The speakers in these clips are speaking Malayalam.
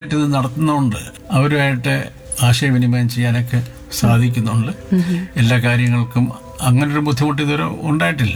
സ്ഥിരമായിട്ട് ഇത് നടത്തുന്നതുകൊണ്ട് അവരുമായിട്ട് ആശയവിനിമയം ചെയ്യാനൊക്കെ സാധിക്കുന്നുണ്ട് എല്ലാ കാര്യങ്ങൾക്കും അങ്ങനൊരു ബുദ്ധിമുട്ട് ഇതുവരെ ഉണ്ടായിട്ടില്ല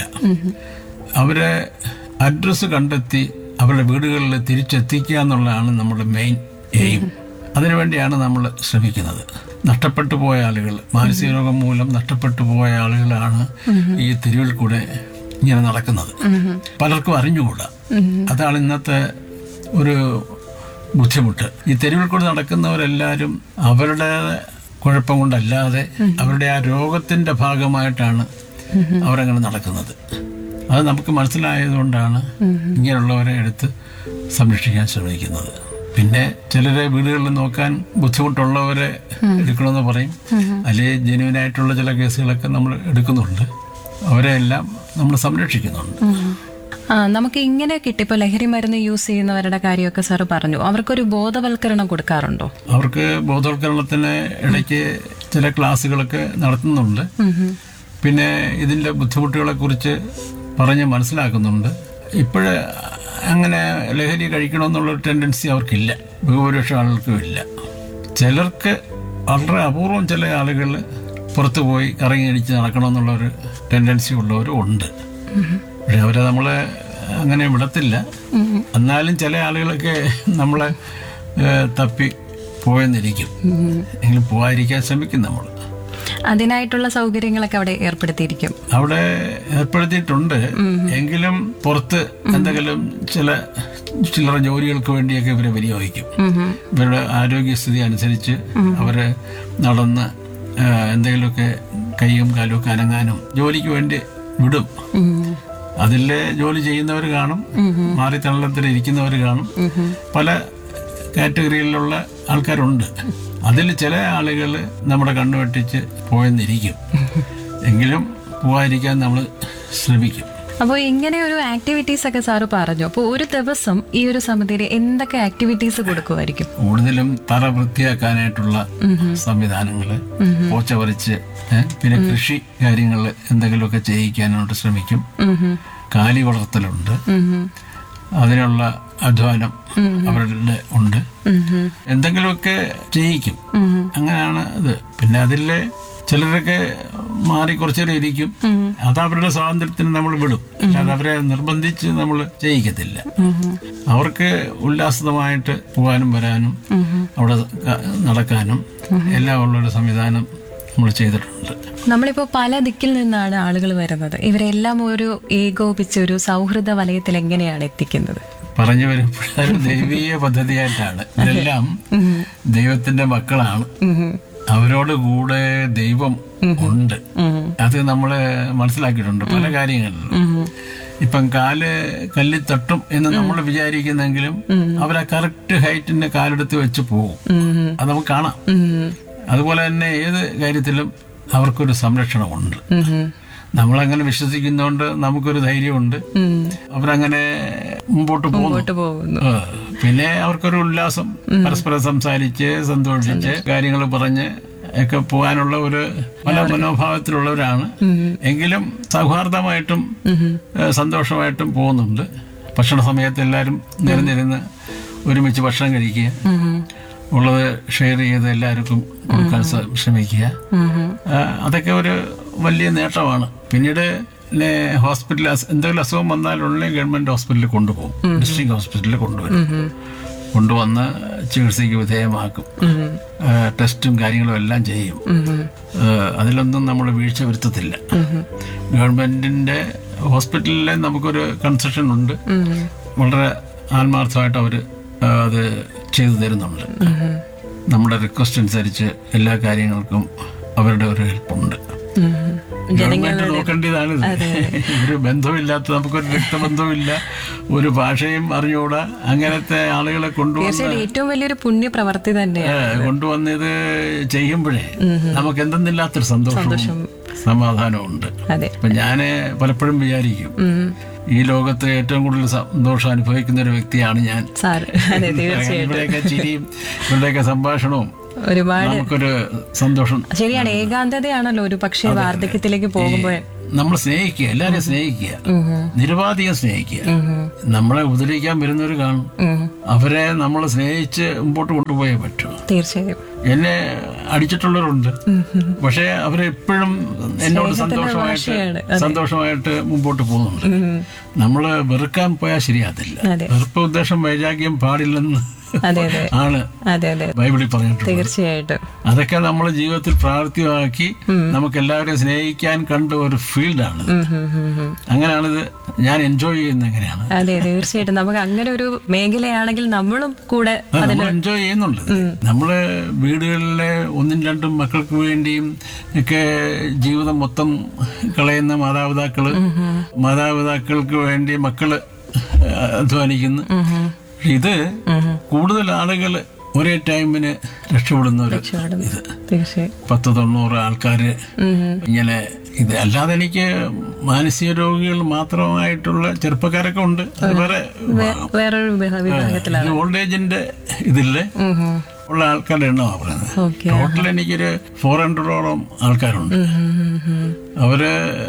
അവരെ അഡ്രസ്സ് കണ്ടെത്തി അവരുടെ വീടുകളിൽ തിരിച്ചെത്തിക്കുക എന്നുള്ളതാണ് നമ്മുടെ മെയിൻ എയിം അതിനുവേണ്ടിയാണ് നമ്മൾ ശ്രമിക്കുന്നത് നഷ്ടപ്പെട്ടു പോയ ആളുകൾ മാനസിക രോഗം മൂലം നഷ്ടപ്പെട്ടു പോയ ആളുകളാണ് ഈ തെരുവിൽ കൂടെ ഇങ്ങനെ നടക്കുന്നത് പലർക്കും അറിഞ്ഞുകൂടാ അതാണ് ഇന്നത്തെ ഒരു ബുദ്ധിമുട്ട് ഈ തെരുവിൽ കൂടെ നടക്കുന്നവരെല്ലാവരും അവരുടെ കുഴപ്പം കൊണ്ടല്ലാതെ അവരുടെ ആ രോഗത്തിന്റെ ഭാഗമായിട്ടാണ് അവരങ്ങനെ നടക്കുന്നത് അത് നമുക്ക് മനസ്സിലായതുകൊണ്ടാണ് ഇങ്ങനെയുള്ളവരെ എടുത്ത് സംരക്ഷിക്കാൻ ശ്രമിക്കുന്നത് പിന്നെ ചിലരെ വീടുകളിൽ നോക്കാൻ ബുദ്ധിമുട്ടുള്ളവരെ എടുക്കണമെന്ന് പറയും അല്ലെങ്കിൽ ജെനുവിനായിട്ടുള്ള ചില കേസുകളൊക്കെ നമ്മൾ എടുക്കുന്നുണ്ട് അവരെ എല്ലാം നമ്മൾ സംരക്ഷിക്കുന്നുണ്ട് ആ നമുക്ക് ഇങ്ങനെ കിട്ടിയപ്പോൾ ലഹരി മരുന്ന് യൂസ് ചെയ്യുന്നവരുടെ കാര്യമൊക്കെ സാറ് പറഞ്ഞു അവർക്കൊരു ബോധവൽക്കരണം കൊടുക്കാറുണ്ടോ അവർക്ക് ബോധവൽക്കരണത്തിന് ഇടയ്ക്ക് ചില ക്ലാസ്സുകളൊക്കെ നടത്തുന്നുണ്ട് പിന്നെ ഇതിൻ്റെ ബുദ്ധിമുട്ടുകളെ കുറിച്ച് പറഞ്ഞ് മനസ്സിലാക്കുന്നുണ്ട് ഇപ്പോഴ് അങ്ങനെ ലഹരി കഴിക്കണമെന്നുള്ളൊരു ടെൻഡൻസി അവർക്കില്ല ബഹുഭൂരിപക്ഷം ആളുകൾക്കും ഇല്ല ചിലർക്ക് വളരെ അപൂർവം ചില ആളുകൾ പുറത്തു പോയി ഇറങ്ങിയടിച്ച് നടക്കണമെന്നുള്ളൊരു ടെൻഡൻസി ഉള്ളവരും ഉണ്ട് പക്ഷെ അവരെ നമ്മളെ അങ്ങനെ വിടത്തില്ല എന്നാലും ചില ആളുകളൊക്കെ നമ്മളെ ഏഹ്, തപ്പി പോയെന്നിരിക്കും എങ്കിലും പോകാതിരിക്കാൻ ശ്രമിക്കും നമ്മൾ അതിനായിട്ടുള്ള സൗകര്യങ്ങളൊക്കെ അവിടെ ഏർപ്പെടുത്തിയിരിക്കും അവിടെ ഏർപ്പെടുത്തിയിട്ടുണ്ട് എങ്കിലും പുറത്ത് എന്തെങ്കിലും ചില ചില്ലറ ജോലികൾക്ക് വേണ്ടിയൊക്കെ ഇവരെ വിനിയോഗിക്കും ഇവരുടെ ആരോഗ്യസ്ഥിതി അനുസരിച്ച് അവര് നടന്ന് ആ, എന്തെങ്കിലുമൊക്കെ കൈയും കാലും ഒക്കെ അനങ്ങാനും ജോലിക്ക് വേണ്ടി വിടും അതിലെ ജോലി ചെയ്യുന്നവർ കാണും മാറി തള്ളത്തിൽ ഇരിക്കുന്നവർ കാണും പല കാറ്റഗറിയിലുള്ള ആൾക്കാരുണ്ട് അതിൽ ചില ആളുകൾ നമ്മുടെ കണ്ണു വെട്ടിച്ച് പോയെന്നിരിക്കും എങ്കിലും പോകാതിരിക്കാൻ നമ്മൾ ശ്രമിക്കും അപ്പോൾ ഇങ്ങനെ ഒരു ആക്ടിവിറ്റീസ് ഒക്കെ സാറ് പറഞ്ഞു അപ്പോൾ ഒരു ദിവസം ഈ ഒരു സമിതിയിൽ എന്തൊക്കെ ആക്ടിവിറ്റീസ് കൊടുക്കുമായിരിക്കും കൂടുതലും തറ വൃത്തിയാക്കാനായിട്ടുള്ള സംവിധാനങ്ങള് പോച്ച പറിച്ച് ഏ, പിന്നെ കൃഷി കാര്യങ്ങൾ എന്തെങ്കിലുമൊക്കെ ചെയ്യിക്കാനായിട്ട് ശ്രമിക്കും കാലി വളർത്തലുണ്ട് അതിനുള്ള അധ്വാനം അവരുടെ ഉണ്ട് എന്തെങ്കിലുമൊക്കെ ചെയ്യിക്കും അങ്ങനെയാണ് ഇത് പിന്നെ അതിലെ ചിലരൊക്കെ മാറി കുറച്ചേരം ഇരിക്കും അത് അവരുടെ സ്വാതന്ത്ര്യത്തിന് നമ്മൾ വിടും അല്ലാതെ അവരെ നിർബന്ധിച്ച് നമ്മൾ ചെയ്യിക്കത്തില്ല അവർക്ക് ഉല്ലാസിതമായിട്ട് പോകാനും വരാനും അവിടെ ക- നടക്കാനും എല്ലാം ഉള്ളൊരു സംവിധാനം നമ്മൾ ചെയ്തിട്ടുണ്ട് നമ്മളിപ്പോൾ പല ദിക്കിൽ നിന്നാണ് ആളുകൾ വരുന്നത് ഇവരെല്ലാം ഒരു ഏകോപിച്ച് ഒരു സൗഹൃദ വലയത്തിൽ എങ്ങനെയാണ് എത്തിക്കുന്നത് പറഞ്ഞു വരുമ്പോഴൊരു ദൈവീയ പദ്ധതിയായിട്ടാണ് ഇതെല്ലാം ദൈവത്തിന്റെ മക്കളാണ് അവരോട് കൂടെ ദൈവം ഉണ്ട് അത് നമ്മള് മനസ്സിലാക്കിയിട്ടുണ്ട് പല കാര്യങ്ങളിലും ഇപ്പം കാല് കല്ലിൽ തട്ടും എന്ന് നമ്മൾ വിചാരിക്കുന്നെങ്കിലും അവരാ കറക്റ്റ് ഹൈറ്റിന്റെ കാലെടുത്ത് വെച്ച് പോകും അത് നമുക്ക് കാണാം അതുപോലെ തന്നെ ഏത് കാര്യത്തിലും അവർക്കൊരു സംരക്ഷണമുണ്ട് നമ്മളങ്ങനെ വിശ്വസിക്കുന്നതുകൊണ്ട് നമുക്കൊരു ധൈര്യമുണ്ട് അവരങ്ങനെ മുമ്പോട്ട് പോകുന്നു മുമ്പോട്ട് പോകുന്നു ആ, പിന്നെ അവർക്കൊരു ഉല്ലാസം പരസ്പരം സംസാരിച്ച് സന്തോഷിച്ച് കാര്യങ്ങൾ പറഞ്ഞ് ഒക്കെ പോകാനുള്ള ഒരു പല മനോഭാവത്തിലുള്ളവരാണ് എങ്കിലും സൗഹാർദ്ദമായിട്ടും ഏ, സന്തോഷമായിട്ടും പോകുന്നുണ്ട് ഭക്ഷണ സമയത്ത് എല്ലാവരും നിരന്നിരുന്ന് ഒരുമിച്ച് ഭക്ഷണം കഴിക്കുക ഉള്ളത് ഷെയർ ചെയ്ത് എല്ലാവർക്കും കൊടുക്കാൻ സ- ശ്രമിക്കുക ആ, അതൊക്കെ ഒരു വലിയ നേട്ടമാണ് പിന്നീട് പിന്നെ ഹോസ്പിറ്റലിൽ അസ്- എന്തെങ്കിലും അസുഖം വന്നാലുടനെ ഗവൺമെന്റ് ഹോസ്പിറ്റലിൽ കൊണ്ടുപോകും ഡിസ്ട്രിക്ട് ഹോസ്പിറ്റലിൽ കൊണ്ടുവരും കൊണ്ടുവന്ന് ചികിത്സയ്ക്ക് വിധേയമാക്കും ആ, ടെസ്റ്റും കാര്യങ്ങളും എല്ലാം ചെയ്യും ആ, അതിലൊന്നും നമ്മൾ വീഴ്ച വരുത്തത്തില്ല ഗവൺമെന്റിന്റെ ഹോസ്പിറ്റലിലെ നമുക്കൊരു കൺസെഷൻ ഉണ്ട് വളരെ ആത്മാർത്ഥമായിട്ട് അവർ അത് ചെയ്തു തരുന്നുണ്ട് നമ്മുടെ റിക്വസ്റ്റ് അനുസരിച്ച് എല്ലാ കാര്യങ്ങൾക്കും അവരുടെ ഒരു ഹെൽപ്പുണ്ട് ഗവൺമെന്റ് നോക്കേണ്ടതാണ് ഒരു ബന്ധമില്ലാത്ത നമുക്കൊരു രക്തബന്ധമില്ല ഒരു ഭാഷയും അറിഞ്ഞുകൂടാ അങ്ങനത്തെ ആളുകളെ കൊണ്ടുവന്ന് തീർച്ചയായിട്ടും ഏറ്റവും വലിയൊരു പുണ്യ പ്രവർത്തി തന്നെയാണ് ഏ, കൊണ്ടുവന്ന് ഇത് ചെയ്യുമ്പോഴേ നമുക്ക് എന്തെന്നില്ലാത്തൊരു സന്തോഷവും സമാധാനവും ഉണ്ട് അതെ അപ്പൊ ഞാന് പലപ്പോഴും വിചാരിക്കും ഈ ലോകത്ത് ഏറ്റവും കൂടുതൽ സന്തോഷം അനുഭവിക്കുന്ന ഒരു വ്യക്തിയാണ് ഞാൻ സാറ് അതെ തീർച്ചയായിട്ടും ഇവിടെയൊക്കെ ചിരിയും ഇവരുടെയൊക്കെ സംഭാഷണവും ഒരുപാട് നമുക്കൊരു സന്തോഷം ശരിയാണ് ഏകാന്തതയാണല്ലോ ഒരു പക്ഷേ വാർദ്ധക്യത്തിലേക്ക് പോകുമ്പോൾ നമ്മൾ സ്നേഹിക്കുക എല്ലാവരെയും സ്നേഹിക്കുക നിരുപാധികം സ്നേഹിക്കുക നമ്മളെ ഉപദ്രവിക്കാൻ വരുന്നവർ കാണും അവരെ നമ്മൾ സ്നേഹിച്ച് മുമ്പോട്ട് കൊണ്ടുപോയേ പറ്റൂ തീർച്ചയായും എന്നെ അടിച്ചിട്ടുള്ളവരുണ്ട് പക്ഷെ അവരെപ്പോഴും എന്നോട് സന്തോഷമായിട്ട് ഭാഷയാണ്. സന്തോഷമായിട്ട് മുമ്പോട്ട് പോകുന്നുണ്ട് നമ്മള് വെറുക്കാൻ പോയാൽ ശരിയാതില്ല അതെ. വെറുപ്പ് ഉദ്ദേശം വൈരാഗ്യം പാടില്ലെന്ന് അതെ അതെ ആണ് അതെ അതെ ബൈബിളിൽ പറഞ്ഞിട്ടുണ്ട് തീർച്ചയായും അതൊക്കെ നമ്മൾ ജീവിതത്തിൽ പ്രാവർത്തികമാക്കി നമുക്ക് എല്ലാവരെയും സ്നേഹിക്കാൻ കണ്ട ഒരു ഫീൽഡാണ് ഉം, ഉം, ഉം, ഉം. അങ്ങനെയാണിത് ഞാൻ എൻജോയ് ചെയ്യുന്നത് എങ്ങനെയാണ് അതെ തീർച്ചയായിട്ടും നമുക്ക് അങ്ങനെ ഒരു മേഖലയാണെങ്കിൽ നമ്മളും കൂടെ അത് നമ്മൾ എൻജോയ് ചെയ്യുന്നുണ്ട് നമ്മള് വീടുകളിലെ ഒന്നും രണ്ടും മക്കൾക്ക് വേണ്ടിയും ഒക്കെ ജീവിതം മൊത്തം കളയുന്ന മാതാപിതാക്കള് മാതാപിതാക്കൾക്ക് വേണ്ടി മക്കള് അധ്വാനിക്കുന്നു ഇത് കൂടുതൽ ആളുകൾ ഒരേ ടൈമിന് രക്ഷപ്പെടുന്ന ഒരു ഇത് തീർച്ചയായും പത്ത് തൊണ്ണൂറ് ആൾക്കാര് ഇങ്ങനെ ഇത് അല്ലാതെ എനിക്ക് മാനസിക രോഗികൾ മാത്രമായിട്ടുള്ള ചെറുപ്പക്കാരൊക്കെ ഉണ്ട് അത് വേറെ വേറൊരു വിഭാ- വിഭാഗത്തിലാണ് ഓൾഡ് ഏജിന്റെ ഇതില്ലേ ഉള്ള ആൾക്കാരുടെ എണ്ണമാണ് പറയുന്നത് ഓക്കെ ടോട്ടൽ എനിക്കൊരു ഫോർ ഹൺഡ്രഡോളം ആൾക്കാരുണ്ട് അവര്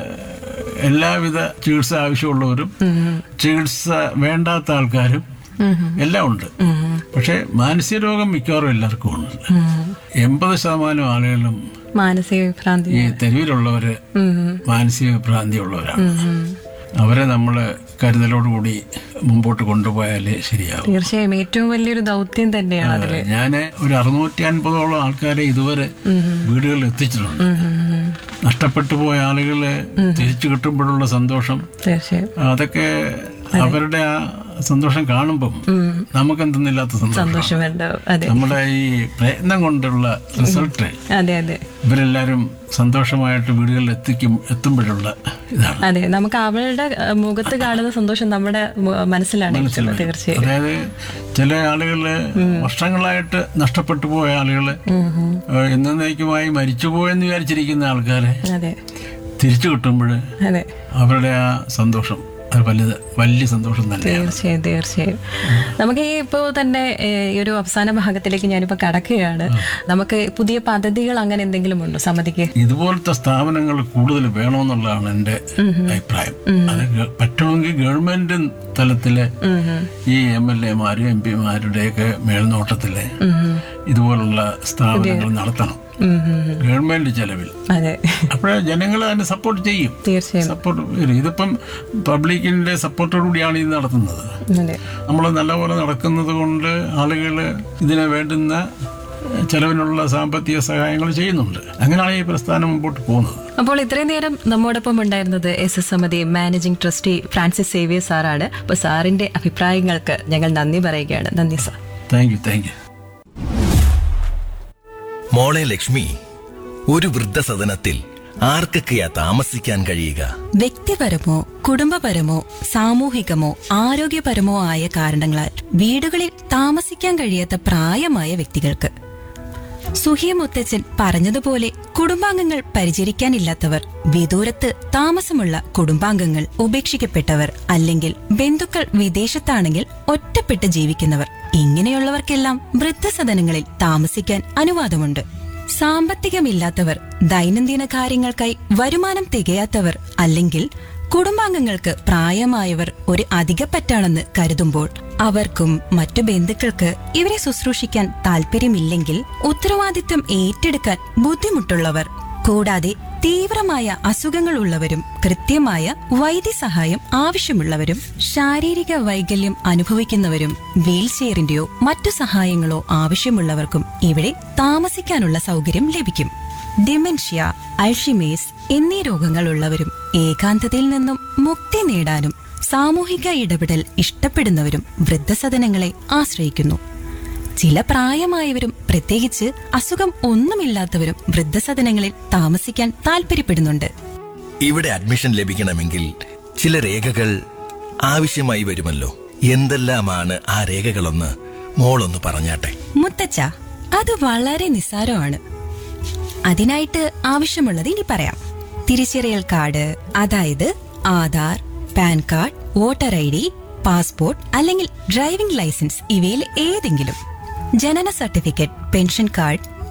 എല്ലാവിധ ചികിത്സ ആവശ്യമുള്ളവരും ചികിത്സ വേണ്ടാത്ത ആൾക്കാരും എല്ലാം ഉണ്ട് പക്ഷെ മാനസിക രോഗം മിക്കവാറും എല്ലാവർക്കും ഉണ്ട് എൺപത് ശതമാനം ആളുകളും മാനസിക വിഭ്രാന്തി ഈ തെരുവിലുള്ളവര് മാനസിക ഭ്രാന്തിയുള്ളവരാണ് അവരെ നമ്മൾ കരുതലോടുകൂടി മുമ്പോട്ട് കൊണ്ടുപോയാലേ ശരിയാവും തീർച്ചയായും ഏറ്റവും വലിയൊരു ദൗത്യം തന്നെയാണ് അതില് ഞാൻ ഒരു അറുന്നൂറ്റി അൻപതോളം ആൾക്കാരെ ഇതുവരെ വീടുകളിൽ എത്തിച്ചിട്ടുണ്ട് നഷ്ടപ്പെട്ടു പോയ ആളുകളെ തിരിച്ചു കിട്ടുമ്പോഴുള്ള സന്തോഷം തീർച്ചയായും അതൊക്കെ അവരുടെ ആ സന്തോഷം കാണുമ്പം നമുക്കെന്തെന്നില്ലാത്ത സന്തോഷം സന്തോഷമുണ്ടാവും അതെ നമ്മുടെ ഈ പ്രയത്നം കൊണ്ടുള്ള റിസൾട്ട് അതെ അതെ ഇവരെല്ലാരും സന്തോഷമായിട്ട് വീടുകളിൽ എത്തിക്കും എത്തുമ്പോഴുള്ള ഇതാണ് അതെ നമുക്ക് അവളുടെ അഹ്, മുഖത്ത് കാണുന്ന സന്തോഷം നമ്മുടെ മു- മനസ്സിലാണ് ഇരിക്കുന്നത് തീർച്ചയായും അതായത് ചില ആളുകള് വർഷങ്ങളായിട്ട് നഷ്ടപ്പെട്ടു പോയ ആളുകള് ഏഹ്, എന്നേക്കുമായി മരിച്ചുപോയെന്ന് വിചാരിച്ചിരിക്കുന്ന ആൾക്കാരെ അതെ തിരിച്ചു കിട്ടുമ്പോൾ അതെ അവരുടെ ആ സന്തോഷം അത് വലുത് വലിയ സന്തോഷം തന്നെയാണ് തീർച്ചയായും തീർച്ചയായും നമുക്ക് ഈ ഇപ്പോൾ തന്നെ ഏഹ്, ഈ ഒരു അവസാന ഭാഗത്തിലേക്ക് ഞാനിപ്പോൾ കടക്കുകയാണ് നമുക്ക് പുതിയ പദ്ധതികൾ അങ്ങനെ എന്തെങ്കിലും ഉണ്ടോ സമിതിക്ക് ഇതുപോലത്തെ സ്ഥാപനങ്ങൾ കൂടുതൽ വേണമെന്നുള്ളതാണ് എൻ്റെ അഭിപ്രായം അത് ഗ- പറ്റുമെങ്കിൽ ഗവൺമെന്റ് തലത്തില് ഈ എം എൽ എമാരും എം പിമാരുടെയൊക്കെ മേൽനോട്ടത്തില് ഇതുപോലുള്ള സ്ഥാപനങ്ങൾ നടത്തണം ഉം, ഉം, ഉം. ഗവൺമെന്റ് ചെലവിൽ അതെ അപ്പോഴേ ജനങ്ങൾ അതിനെ സപ്പോർട്ട് ചെയ്യും തീർച്ചയായും സപ്പോർട്ട് ഇതിപ്പം പബ്ലിക്കിന്റെ സപ്പോർട്ടോടു കൂടിയാണ് ഇത് നടത്തുന്നത് അതെ നമ്മൾ നല്ലപോലെ നടക്കുന്നത് കൊണ്ട് ആളുകൾ ഇതിനെ വേണ്ടുന്ന ചെലവിനുള്ള സാമ്പത്തിക സഹായങ്ങൾ ചെയ്യുന്നുണ്ട് അങ്ങനെയാണ് ഈ പ്രസ്ഥാനം മുമ്പോട്ട് പോകുന്നത് അപ്പോൾ ഇത്രയും നേരം നമ്മോടൊപ്പം ഉണ്ടായിരുന്നത് എസ് എസ് സമിതി മാനേജിംഗ് ട്രസ്റ്റി ഫ്രാൻസിസ് സേവിയർ സാറാണ് അപ്പോൾ സാറിന്റെ അഭിപ്രായങ്ങൾക്ക് ഞങ്ങൾ നന്ദി പറയുകയാണ് നന്ദി sir thank you thank you മോളെ ലക്ഷ്മി ഒരു വൃദ്ധസദനത്തിൽ ആർക്കൊക്കെയാ താമസിക്കാൻ കഴിയുക വ്യക്തിപരമോ കുടുംബപരമോ സാമൂഹികമോ ആരോഗ്യപരമോ ആയ കാരണങ്ങളാൽ വീടുകളിൽ താമസിക്കാൻ കഴിയാത്ത പ്രായമായ വ്യക്തികൾക്ക് സുഹിയ മുത്തച്ഛൻ പറഞ്ഞതുപോലെ കുടുംബാംഗങ്ങൾ പരിചരിക്കാനില്ലാത്തവർ വിദൂരത്ത് താമസമുള്ള കുടുംബാംഗങ്ങൾ ഉപേക്ഷിക്കപ്പെട്ടവർ അല്ലെങ്കിൽ ബന്ധുക്കൾ വിദേശത്താണെങ്കിൽ ഒറ്റപ്പെട്ട് ജീവിക്കുന്നവർ ഇങ്ങനെയുള്ളവർക്കെല്ലാം വൃദ്ധസദനങ്ങളിൽ താമസിക്കാൻ അനുവാദമുണ്ട് സാമ്പത്തികമില്ലാത്തവർ ദൈനംദിന കാര്യങ്ങൾക്കായി വരുമാനം തികയാത്തവർ അല്ലെങ്കിൽ കുടുംബാംഗങ്ങൾക്ക് പ്രായമായവർ ഒരു അധികപ്പറ്റാണെന്ന് കരുതുമ്പോൾ അവർക്കും മറ്റു ബന്ധുക്കൾക്ക് ഇവരെ ശുശ്രൂഷിക്കാൻ താല്പര്യമില്ലെങ്കിൽ ഉത്തരവാദിത്വം ഏറ്റെടുക്കാൻ ബുദ്ധിമുട്ടുള്ളവർ കൂടാതെ തീവ്രമായ അസുഖങ്ങൾ ഉള്ളവരും കൃത്യമായ വൈദ്യസഹായം ആവശ്യമുള്ളവരും ശാരീരിക വൈകല്യം അനുഭവിക്കുന്നവരും വീൽചെയറിന്റെയോ മറ്റു സഹായങ്ങളോ ആവശ്യമുള്ളവർക്കും ഇവിടെ താമസിക്കാനുള്ള സൗകര്യം ലഭിക്കും ഡിമെൻഷ്യ അൾഷിമേസ് എന്നീ രോഗങ്ങളുള്ളവരും ഏകാന്തതയിൽ നിന്നും മുക്തി നേടാനും സാമൂഹിക ഇടപെടൽ ഇഷ്ടപ്പെടുന്നവരും വൃദ്ധസദനങ്ങളെ ആശ്രയിക്കുന്നു ചില പ്രായമായവരും പ്രത്യേകിച്ച് അസുഖം ഒന്നുമില്ലാത്തവരും വൃദ്ധസദനങ്ങളിൽ താമസിക്കാൻ താല്പര്യപ്പെടുന്നുണ്ട് ഇവിടെ അഡ്മിഷൻ ലഭിക്കണമെങ്കിൽ ചില രേഖകൾ ആവശ്യമായി വരുമല്ലോ എന്തെല്ലാമാണ് ആ രേഖകളൊന്ന് മോളൊന്ന് പറഞ്ഞാട്ടെ മുത്തച്ഛ അത് വളരെ നിസ്സാരമാണ് അതിനായിട്ട് ആവശ്യമുള്ളത് ഇനി പറയാം തിരിച്ചറിയൽ കാർഡ് അതായത് Aadhaar PAN card voter I D passport അല്ലെങ്കിൽ ഡ്രൈവിംഗ് ലൈസൻസ് ഇവയിൽ ഏതെങ്കിലും ജനന certificate pension card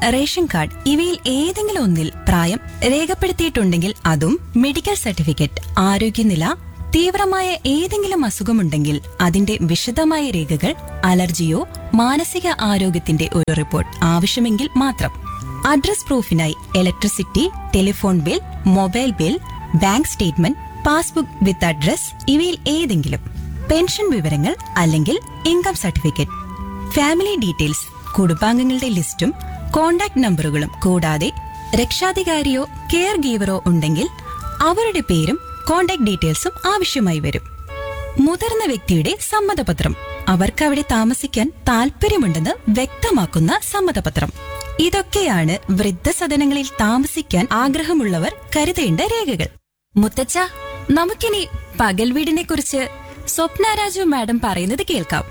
ration card ഇവയിൽ ഏതെങ്കിലും ഒന്നിൽ പ്രായം രേഖപ്പെടുത്തിയിട്ടുണ്ടെങ്കിൽ അതും മെഡിക്കൽ സർട്ടിഫിക്കറ്റ് ആരോഗ്യനില തീവ്രമായ ഏതെങ്കിലും അസുഖമുണ്ടെങ്കിൽ അതിന്റെ വിശദമായ രേഖകൾ അലർജിയോ മാനസിക ആരോഗ്യത്തിന്റെ ഒരു റിപ്പോർട്ട് ആവശ്യമെങ്കിൽ മാത്രം അഡ്രസ് പ്രൂഫിനായി electricity telephone bill mobile bill bank statement passbook with address ഇവയിൽ ഏതെങ്കിലും പെൻഷൻ വിവരങ്ങൾ അല്ലെങ്കിൽ ഇൻകം സർട്ടിഫിക്കറ്റ് ഫാമിലി ഡീറ്റെയിൽസ് കുടുംബാംഗങ്ങളുടെ ലിസ്റ്റും കോണ്ടാക്ട് നമ്പറുകളും കൂടാതെ രക്ഷാധികാരിയോ കെയർ ഗീവറോ ഉണ്ടെങ്കിൽ അവരുടെ പേരും കോണ്ടാക്ട് ഡീറ്റെയിൽസും ആവശ്യമായി വരും മുതിർന്ന വ്യക്തിയുടെ സമ്മതപത്രം അവർക്ക് അവിടെ താമസിക്കാൻ താല്പര്യമുണ്ടെന്ന് വ്യക്തമാക്കുന്ന സമ്മതപത്രം ഇതൊക്കെയാണ് വൃദ്ധസദനങ്ങളിൽ താമസിക്കാൻ ആഗ്രഹമുള്ളവർ കരുതേണ്ട രേഖകൾ മുത്തച്ഛ നമുക്കിനി പകൽ വീടിനെ കുറിച്ച് സ്വപ്ന രാജു മാഡം പറയുന്നത് കേൾക്കാം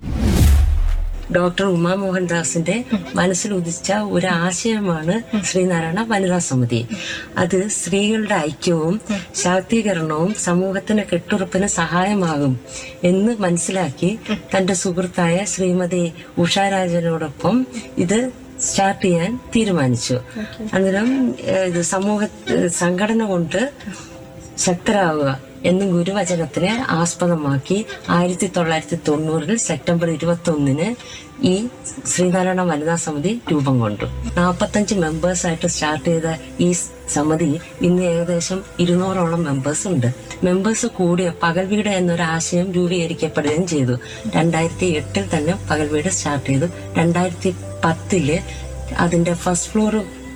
ഡോക്ടർ ഉമാ മോഹൻദാസിന്റെ മനസ്സിൽ ഉദിച്ച ഒരു ആശയമാണ് ശ്രീനാരായണ വനിതാ സമിതി അത് സ്ത്രീകളുടെ ഐക്യവും ശാക്തീകരണവും സമൂഹത്തിന് കെട്ടുറപ്പിന് സഹായമാകും എന്ന് മനസ്സിലാക്കി തന്റെ സുഹൃത്തായ ശ്രീമതി ഉഷാരാജനോടൊപ്പം ഇത് സ്റ്റാർട്ട് ചെയ്യാൻ തീരുമാനിച്ചു അന്നേരം ഏഹ്, ഇത് സമൂഹ ഏഹ്, സംഘടന കൊണ്ട് ശക്തരാവുക എന്ന ഗുരുവചനത്തിനെ ആസ്പദമാക്കി ആയിരത്തി തൊള്ളായിരത്തി തൊണ്ണൂറിൽ സെപ്റ്റംബർ ഇരുപത്തി ഒന്നിന് ഈ ശ്രീനാരായണ വനിതാ സമിതി രൂപം കൊണ്ടു നാൽപ്പത്തഞ്ച് മെമ്പേഴ്സ് ആയിട്ട് സ്റ്റാർട്ട് ചെയ്ത ഈ സമിതി ഇന്ന് ഏകദേശം ഇരുന്നൂറോളം മെമ്പേഴ്സ് ഉണ്ട് മെമ്പേഴ്സ് കൂടിയ പകൽ വീട് എന്നൊരു ആശയം രൂപീകരിക്കപ്പെടുകയും ചെയ്തു രണ്ടായിരത്തി എട്ടിൽ തന്നെ പകൽ വീട് സ്റ്റാർട്ട് ചെയ്തു രണ്ടായിരത്തി പത്തില് അതിന്റെ ഫസ്റ്റ് ഫ്ലോർ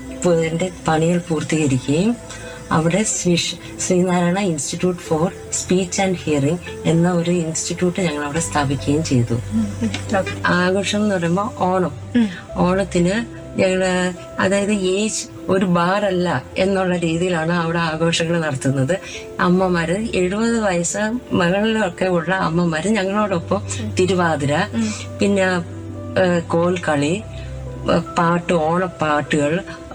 പണികൾ പൂർത്തീകരിക്കുകയും അവിടെ Sree Sreenarayana institute for speech and hearing എന്ന ഒരു ഇൻസ്റ്റിറ്റ്യൂട്ട് ഞങ്ങൾ അവിടെ സ്ഥാപിക്കുകയും ചെയ്തു ആഘോഷം എന്ന് പറയുമ്പോൾ ഓണം ഓണത്തിന് ഞങ്ങള് അതായത് ഏജ് ഒരു ബാറല്ല എന്നുള്ള രീതിയിലാണ് അവിടെ ആഘോഷങ്ങൾ നടത്തുന്നത് അമ്മമാര് എഴുപത് വയസ്സ് മകളിലൊക്കെ ഉള്ള അമ്മമാര് ഞങ്ങളോടൊപ്പം തിരുവാതിര പിന്നെ ഏഹ്, കോൽക്കളി പാട്ട് ഓണപ്പാട്ടുകൾ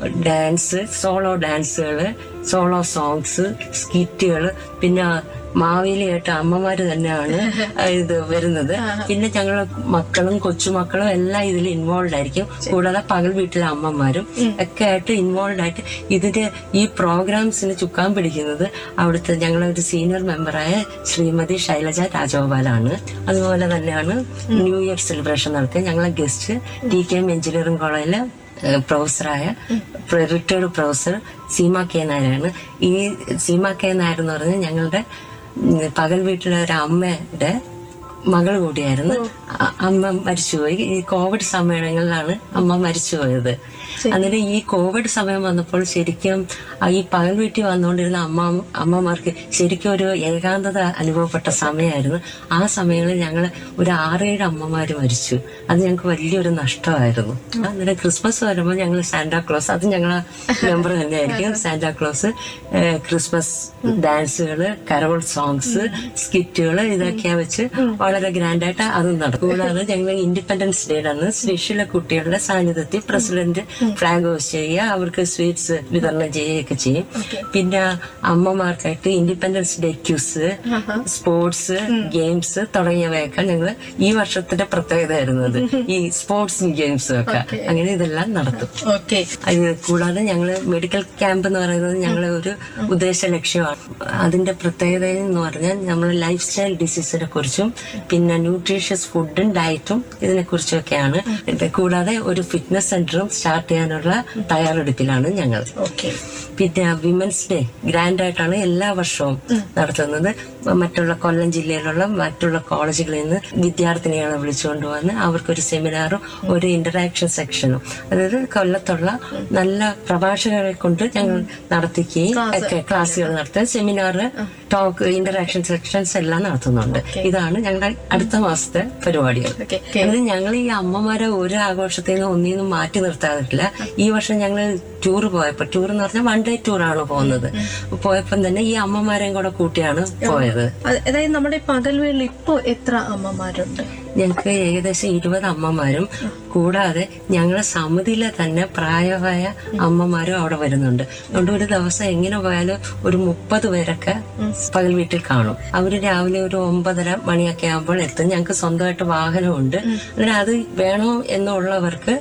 ഡാൻസ് സോളോ ഡാൻസുകൾ സോളോ സോങ്സ് സ്കിറ്റുകൾ പിന്നെ മാവേലിയായിട്ട് അമ്മമാര് തന്നെയാണ് ഇത് വരുന്നത് പിന്നെ ഞങ്ങളെ മക്കളും കൊച്ചുമക്കളും എല്ലാം ഇതിൽ ഇൻവോൾവ് ആയിരിക്കും കൂടാതെ പകൽ വീട്ടിലെ അമ്മമാരും ഒക്കെ ആയിട്ട് ഇൻവോൾവ് ആയിട്ട് ഇതിന്റെ ഈ പ്രോഗ്രാംസിന് ചുക്കാൻ പിടിക്കുന്നത് അവിടുത്തെ ഞങ്ങളെ ഒരു സീനിയർ മെമ്പറായ ശ്രീമതി ശൈലജ രാജഗോപാലാണ് അതുപോലെ തന്നെയാണ് ന്യൂ ഇയർ സെലിബ്രേഷൻ നടത്തിയ ഞങ്ങളെ guest T K M engineering കോളേജിലെ ഏഹ് പ്രൊഫസറായ റിട്ടയർഡ് പ്രൊഫസർ സീമ കെ നായരാണ് ഈ സീമ കെ നായർ എന്ന് പറഞ്ഞാൽ ഞങ്ങളുടെ ഉം, പകൽ വീട്ടിലെ ഒരു അമ്മയുടെ മകൾ കൂടിയായിരുന്നു അ- അമ്മ മരിച്ചുപോയി ഈ കോവിഡ് സമയങ്ങളിലാണ് അമ്മ മരിച്ചുപോയത് അന്നേരം ഈ കോവിഡ് സമയം വന്നപ്പോൾ ശരിക്കും ആ ഈ പകൽ വീട്ടിൽ വന്നുകൊണ്ടിരുന്ന അമ്മ അമ്മമാർക്ക് ശരിക്കും ഒരു ഏകാന്തത അനുഭവപ്പെട്ട സമയമായിരുന്നു ആ സമയങ്ങളിൽ ഞങ്ങൾ ഒരു ആറേഴ് അമ്മമാര് മരിച്ചു അത് ഞങ്ങൾക്ക് വലിയൊരു നഷ്ടമായിരുന്നു അന്നേരം ക്രിസ്മസ് വരുമ്പോൾ ഞങ്ങൾ സാന്റാക്ലോസ് അത് ഞങ്ങളെ മെമ്പർ തന്നെയായിരിക്കും സാന്റാക്ലോസ് ഏഹ്, ക്രിസ്മസ് ഡാൻസുകള് കരോൾ സോങ്സ് സ്കിറ്റുകൾ ഇതൊക്കെ വെച്ച് വളരെ ഗ്രാൻഡായിട്ട് അതും നടക്കും കൂടാതെ ഞങ്ങൾ ഇൻഡിപെൻഡൻസ് ഡേ അന്ന് ശ്രീശീല കുട്ടികളുടെ സാന്നിധ്യത്തിൽ പ്രസിഡന്റ് ഫ്ലാഗ് ഹോസ്റ്റ് ചെയ്യുക അവർക്ക് സ്വീറ്റ്സ് വിതരണം ചെയ്യുകയൊക്കെ ചെയ്യും പിന്നെ അമ്മമാർക്കായിട്ട് independence day quiz sports games തുടങ്ങിയവയൊക്കെ ഞങ്ങൾ ഈ വർഷത്തിന്റെ പ്രത്യേകത ആയിരുന്നത് ഈ സ്പോർട്സും ഗെയിംസും ഒക്കെ അങ്ങനെ ഇതെല്ലാം നടത്തും ഓക്കെ അത് കൂടാതെ ഞങ്ങള് മെഡിക്കൽ ക്യാമ്പ് എന്ന് പറയുന്നത് ഞങ്ങളെ ഒരു ഉദ്ദേശ ലക്ഷ്യമാണ് അതിന്റെ പ്രത്യേകത എന്ന് പറഞ്ഞാൽ നമ്മൾ ലൈഫ് സ്റ്റൈൽ ഡിസീസിനെ കുറിച്ചും പിന്നെ ന്യൂട്രീഷ്യസ് ഫുഡും ഡയറ്റും ഇതിനെ കുറിച്ചൊക്കെയാണ് ഇത് കൂടാതെ ഒരു ഫിറ്റ്നസ് സെന്ററും സ്റ്റാർട്ട് ചെയ്യാനുള്ള തയ്യാറെടുപ്പിലാണ് ഞങ്ങൾ ഓക്കെ പിന്നെ വിമൻസ് ഡേ ഗ്രാൻഡ് ആയിട്ടാണ് എല്ലാ വർഷവും നടത്തുന്നത് മറ്റുള്ള കൊല്ലം ജില്ലയിലുള്ള മറ്റുള്ള കോളേജുകളിൽ നിന്ന് വിദ്യാർത്ഥിനികളെ വിളിച്ചുകൊണ്ട് വന്ന് അവർക്കൊരു സെമിനാറും ഒരു ഇന്ററാക്ഷൻ സെക്ഷനും അതായത് കൊല്ലത്തുള്ള നല്ല പ്രഭാഷകരെ കൊണ്ട് ഞങ്ങൾ നടത്തിക്കുകയും ഒക്കെ ക്ലാസ്സുകൾ നടത്തുക സെമിനാർ ടോക്ക് ഇന്ററാക്ഷൻ സെക്ഷൻസ് എല്ലാം നടത്തുന്നുണ്ട് ഇതാണ് ഞങ്ങളുടെ അടുത്ത മാസത്തെ പരിപാടികൾ ഓക്കെ അത് ഞങ്ങൾ ഈ അമ്മമാരെ ഒരു ആഘോഷത്തിൽ നിന്ന് ഒന്നിൽ നിന്നും മാറ്റി നിർത്താറില്ല ഈ വർഷം ഞങ്ങൾ ടൂർ പോയപ്പോ ടൂർ എന്ന് പറഞ്ഞാൽ വൺ ഡേ ടൂറാണ് പോകുന്നത് പോയപ്പം തന്നെ ഈ അമ്മമാരെയും കൂടെ കൂട്ടിയാണ് പോയത് അതായത് നമ്മുടെ പകൽ വീട്ടിൽ ഇപ്പോ എത്ര അമ്മമാരുണ്ട് ഞങ്ങൾക്ക് ഏകദേശം ഇരുപത് അമ്മമാരും കൂടാതെ ഞങ്ങളെ സമിതിയിലെ തന്നെ പ്രായമായ അമ്മമാരും അവിടെ വരുന്നുണ്ട് അതുകൊണ്ട് ഒരു ദിവസം എങ്ങനെ പോയാലും ഒരു മുപ്പത് പേരൊക്കെ പകൽ വീട്ടിൽ കാണും അവര് രാവിലെ ഒരു ഒമ്പതര മണിയൊക്കെ ആകുമ്പോൾ എത്തും ഞങ്ങൾക്ക് സ്വന്തമായിട്ട് വാഹനമുണ്ട് അങ്ങനെ അത് വേണോ എന്നുള്ളവർക്ക്